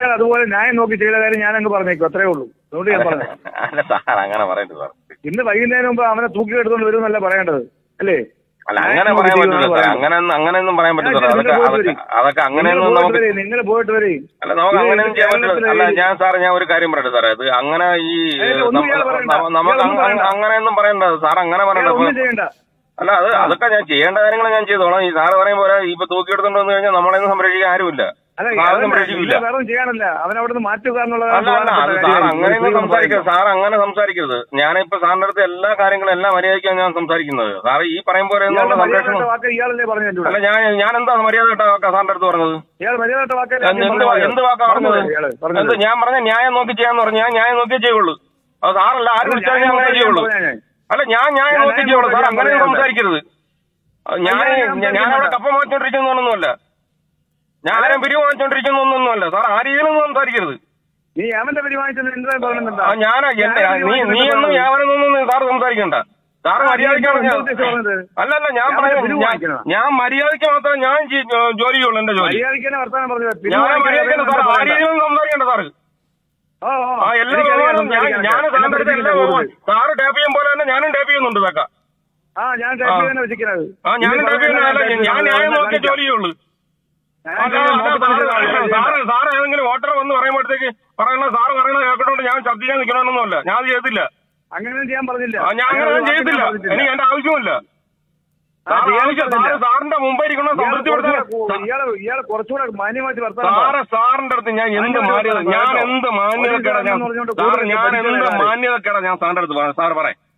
ഇയാൾ അതുപോലെ ന്യായം നോക്കി ചെയ്ത കാര്യം ഞാൻ അങ്ങ് പറഞ്ഞേക്കും അത്രേ ഉള്ളൂ അതുകൊണ്ട് ഞാൻ പറഞ്ഞു അല്ല സാർ അങ്ങനെ പറയരുത് സാർ ഇന്ന് വൈകുന്നേരം മുമ്പ് അവനെ തൂക്കി എടുത്തോണ്ട് വരുമെന്നല്ല പറയേണ്ടത് അല്ലേ അല്ല അങ്ങനെ ന്യായം പറയാൻ നോക്കി പറ്റില്ല ചെയ്യുമെന്നാണ് സാർ പറയുന്നത്. അങ്ങനെ അങ്ങനെയൊന്നും പറയാൻ പറ്റില്ല സാർ ഞാൻ അതൊക്കെ നിങ്ങൾ അതൊക്കെ പോയിട്ട് അതൊക്കെ അങ്ങനെയൊന്നും നമുക്ക് നിങ്ങൾ പോയിട്ട് വരെ അല്ല നമുക്ക് ഇത് അങ്ങനെയൊന്നും ചെയ്യാൻ പറ്റില്ല കേരളത്തിലെ അല്ല ഈ- ഞാൻ സാർ ഞാൻ ഒരു കാര്യം പറയട്ടെ സാറേ അത് അങ്ങനെ ഈ ഏയ് ഒന്നും നമ്മ- ഇയാൾ പറയണ്ട. നമ്മ- നമുക്ക് ഇയാൾ ഒന്നും അങ്ങ- പറയണ്ട. അങ്ങനെയൊന്നും പറയണ്ട സാർ അങ്ങനെ പറയണ്ട ഒന്നും ഇപ്പൊ- ചെയ്യണ്ട അല്ല അത് അതൊക്കെ ഞാൻ ചെയ്യേണ്ട കാര്യങ്ങൾ ഞാൻ ചെയ്തോളാം ഈ സാറ് പറയും പോലെ ഇപ്പൊ തൂക്കിയെടുത്തോണ്ട് വന്നു കഴിഞ്ഞാൽ നമ്മളെയൊന്നും സംരക്ഷിക്കാൻ ആരുമില്ല അല്ല സാറ് അവനെ സംരക്ഷിക്കില്ല വേറെ ഒന്നും ചെയ്യാനല്ല അവൻ അവിടെ നിന്ന് മാറ്റുക എന്നുള്ളതാണ് അല്ല അല്ല അത് പ്രധാനപ്പെട്ട സാർ കാര്യം. അങ്ങനെയൊന്നും ഒരു സംസാരിക്കരുത് സാർ അങ്ങനെ സംസാരിക്കരുത് ഞാനിപ്പോ സാറിന്റെ അടുത്ത് എല്ലാ കാര്യങ്ങളും എല്ലാം മര്യാദയ്ക്കാണ് ഞാൻ സംസാരിക്കുന്നത് സാർ ഈ പറയും പോലെ ഇയാളുടെ എന്നുള്ള മര്യാദ സംരക്ഷണം വാക്ക് ഇയാളല്ലേ പറഞ്ഞു എൻ്റെ അല്ല കൂടെ ഞാൻ ഞാൻ എന്താ മര്യാദ കേട്ടോ സാറിന്റെ അടുത്ത് പറഞ്ഞത് ഇയാൾ മര്യാദ വാക്കല്ലേ എന്ത് എന്ത് വാ- എന്ത് വാക്കാ പറഞ്ഞത് ഇയാള് എന്ത് പറഞ്ഞത് ഞാൻ പറഞ്ഞ ന്യായം നോക്കി ചെയ്യാന്ന് പറഞ്ഞു ഞാൻ ന്യായം നോക്കിയേ ചെയ്യുള്ളൂ അത് സാറല്ല ആര് അല്ല, വിളിച്ചാലും ഞാൻ ന്യായം അങ്ങനെ നോക്കി ചെയ്യുള്ളൂ ഞാൻ പറഞ്ഞേ. അല്ല ഞാൻ ന്യായം ഞാൻ നോക്കി ന്യായം ചെയ്യുള്ളൂ സാർ നോക്കി അങ്ങനെ ഞാൻ സംസാരിക്കരുത് അത് ഞാൻ അല്ല, ഞാൻ ഞാൻ- ഞാൻ അവിടെ സംസാരിക്കുന്നില്ല. കപ്പ മാറ്റിക്കൊണ്ടിരിക്കുന്നൊന്നുമല്ല ഞാൻ ആരും പിരിവ് വാങ്ങിച്ചോണ്ടിരിക്കുന്നൊന്നുമല്ല സാർ ആ രീതിയിലൊന്നും സംസാരിക്കരുത് നീ അവന്റെ പരിപാടിച്ചത് എന്താ പറയുന്നുണ്ടാ ആ ഞാൻ എന്റെ നീ നീ ഒന്നും ഞാനൊന്നും സാർ സംസാരിക്കണ്ട സാറ് ആ, മര്യാദയ്ക്ക് നീ പറഞ്ഞ- എന്താ ഉദ്ദേശിച്ചത് പറഞ്ഞത്? അല്ലല്ല ഞാൻ ഞാൻ പറയാം പിരിവ് ഞാൻ- വാങ്ങിക്കണോ? ഞാൻ മര്യാദയ്ക്ക് മാത്രമേ ഞാൻ ചെയ്- ജോലി ചെയ്യുള്ളൂ എന്റെ ജോലി മര്യാദയ്ക്ക് വർത്താനം പറഞ്ഞത് ഞാൻ മര്യാദയ്ക്ക് സാർ ആ രീതിയിലൊന്നും സംസാരിക്കണ്ട സാറ് ആ എല്ലാ ബഹുമാനവും ഞാൻ ഞാൻ സാറിന്റെ അടുത്ത് എല്ലാ ബഹുമാനം സാറ് ടാപ്പ് ചെയ്യും പോലെ തന്നെ ഞാനും ടാപ്പ് ചെയ്യുന്നുണ്ട് ഇതൊക്കെ ആ ഞാൻ ടൈപ്പ് തന്നെ വെച്ചിരിക്കുന്നത് ആ ഞാനും ടാപ്പ് ചെയ്യുന്നതല്ല ഞാൻ ന്യായം നോക്കിയ ജോലി ചെയ്യുള്ളൂ അല്ല, അല്ല, സാറ് സാറ് സാറ് ഏതെങ്കിലും വോട്ടർ വന്ന് പറയുമ്പോഴത്തേക്ക് പറയണ സാറ് പറയണ കേൾക്കണോണ്ട് ഞാൻ ശബ്ദം ചെയ്യാൻ നിൽക്കണമെന്നല്ല ഞാൻ അത് ചെയ്തില്ല അങ്ങനെ ചെയ്യാൻ പറഞ്ഞില്ല ആ, ഞാൻ അങ്ങനെ ഒന്നും ചെയ്തില്ല എനിക്ക് എന്റെ ആവശ്യമില്ല ആ, സാറ് ചെയ്യാൻ ആവശ്യം സാറ് പറഞ്ഞില്ല. സാറിന്റെ മുമ്പേ ഇരിക്കണ സംതൃപ്തിപ്പെടുത്താൻ ഇയാള് ഇയാള് കുറച്ചുകൂടെ മാന്യമായിട്ട് വർത്താനം പറ. സാറ് സാറിന്റെ അടുത്ത് ഞാൻ എന്ത് മാന്യത ഞാൻ എന്ത് മാന്യതക്കേടാ ഞാൻ സാറ് ഞാൻ എന്ത് മാന്യതക്കേടാ ഞാൻ സാറിന്റെ അടുത്ത് പറയാം സാറ് പറയാം